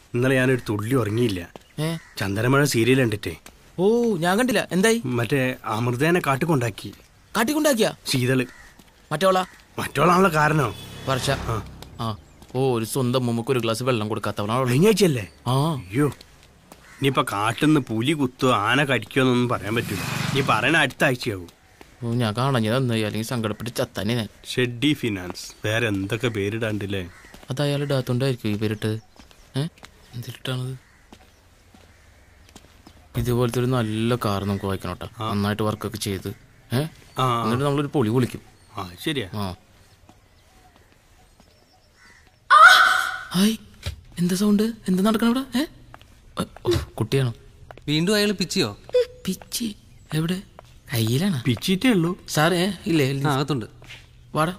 ഇന്നലെ ഞാനൊരു തുള്ളി ഉറങ്ങിയില്ല ഏ ചന്ദനമഴ സീരിയൽ കണ്ടിട്ടേ ഓ ഞാൻ കണ്ടില്ല എന്തായി മറ്റേ അമൃതേനെ കാട്ടിക്കൊണ്ടാക്കി കാട്ടിക്കൊണ്ടാക്കിയാ ശീതള് മറ്റോളാ മറ്റോളാണല്ലോ കാരണോ വർഷ ആ. ആ ഓ ഒരു സ്വന്തം മുമ്മക്ക് ഒരു ഗ്ലാസ് വെള്ളം കൊടുക്കാത്തവളാണോ കഴിഞ്ഞാഴ്ചയല്ലേ ആ അയ്യോ ഇനിയിപ്പൊ കാട്ടിന്ന് പുലി കുത്തോ ആന കടിക്കോന്നൊന്നും പറയാൻ പറ്റില്ല നീ പറയണ അടുത്ത ആഴ്ചയാവും ഓ ഞാൻ കാണഞ്ഞത് നന്നായി അല്ലെങ്കിൽ സങ്കടപ്പെട്ട് ചത്തന്നെ ഞാൻ ഷെഡ്ഡി ഫിനാൻസ് വേറെ എന്തൊക്കെ പേരിടാണ്ടില്ലേ അത് അയാൾ ഇടാത്തോണ്ടായിരിക്കും ഈ പേരിട്ടത് ഏ എന്തിട്ടാണത് ഇതുപോലത്തെ ഒരു നല്ല കാർ നമുക്ക് വായിക്കണം കേട്ടോ നന്നായിട്ട് വർക്കൊക്കെ ചെയ്ത് ഏ ആ എന്നിട്ട് നമ്മളൊരു പൊളി പൊളിക്കും ആ ശരിയാ ആ ഹായ് എന്താ സൗണ്ട് എന്താ നടക്കണ ഇവിടെ ഏ ഓ, ഓ, കുട്ടിയാണോ വീണ്ടും അയാൾ പിച്ചിയോ പിച്ചി എവിടെ കയ്യിലാണ് പിച്ചിട്ടേ ഉള്ളൂ സാറേ ഇല്ലേ ആ അകത്തുണ്ട് വാടാ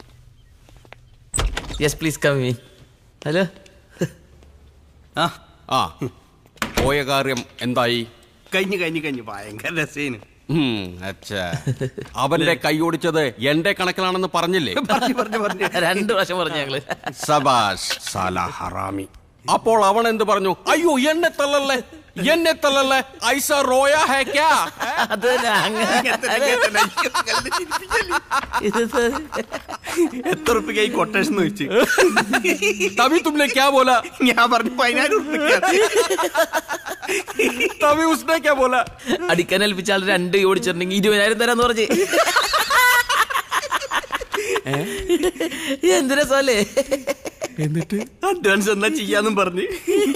യെസ് പ്ലീസ് കം മീൻ ഹലോ ആ ആ പോയ കാര്യം എന്തായി കഴിഞ്ഞു കഴിഞ്ഞു കഴിഞ്ഞു ഭയങ്കര രസേന് ഉം, അച്ഛാ അവന്റെ കൈ ഓടിച്ചത് എന്റെ കണക്കിലാണെന്ന് പറഞ്ഞില്ലേ പറഞ്ഞു പറഞ്ഞു പറഞ്ഞു രണ്ട് പ്രാവശ്യം പറഞ്ഞു ഞങ്ങള് സബാഷ് സാല ഹറാമി അപ്പോൾ അവൻ എന്ത് പറഞ്ഞു അയ്യോ എന്നെ തള്ളല്ലേ എന്നെ തള്ളല്ലേ ഐസ റോയ ഹേ ക്യാ അത് എത്ര റുപ്യ കൊട്ടേഷൻ വെച്ച് തവി തുമ്നെ ക്യാ ബോല ഞാൻ പറഞ്ഞു പതിനായിരം റുപ്യ തവി ഉസ്നെ ക്യാ ബോല അടിക്കാൻ ഏൽപ്പിച്ച ആൾ രണ്ട് ഓടിച്ചിട്ടുണ്ടെങ്കിൽ ഇരുപതിനായിരം തരാന്ന് പറഞ്ഞ് എന്ത് രസമല്ലേ എന്നിട്ട് അഡ്വാൻസ് എന്നാ ചെയ്യാന്നും പറഞ്ഞ്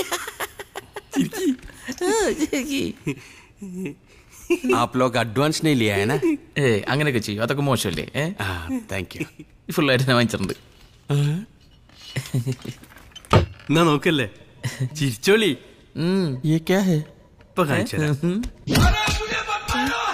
आप लोग एडवांस नहीं लिया है ना ഏ അങ്ങനെയൊക്കെ ചെയ്യും അതൊക്കെ മോശമല്ലേ ഏ थैंक यू ഫുള്ളായിട്ട് ഞാൻ വാങ്ങിച്ചിട്ടുണ്ട് എന്നാ നോക്കല്ലേ ചിരിച്ചോളി ഉം. ഇപ്പൊ കാണിച്ചു തരാം.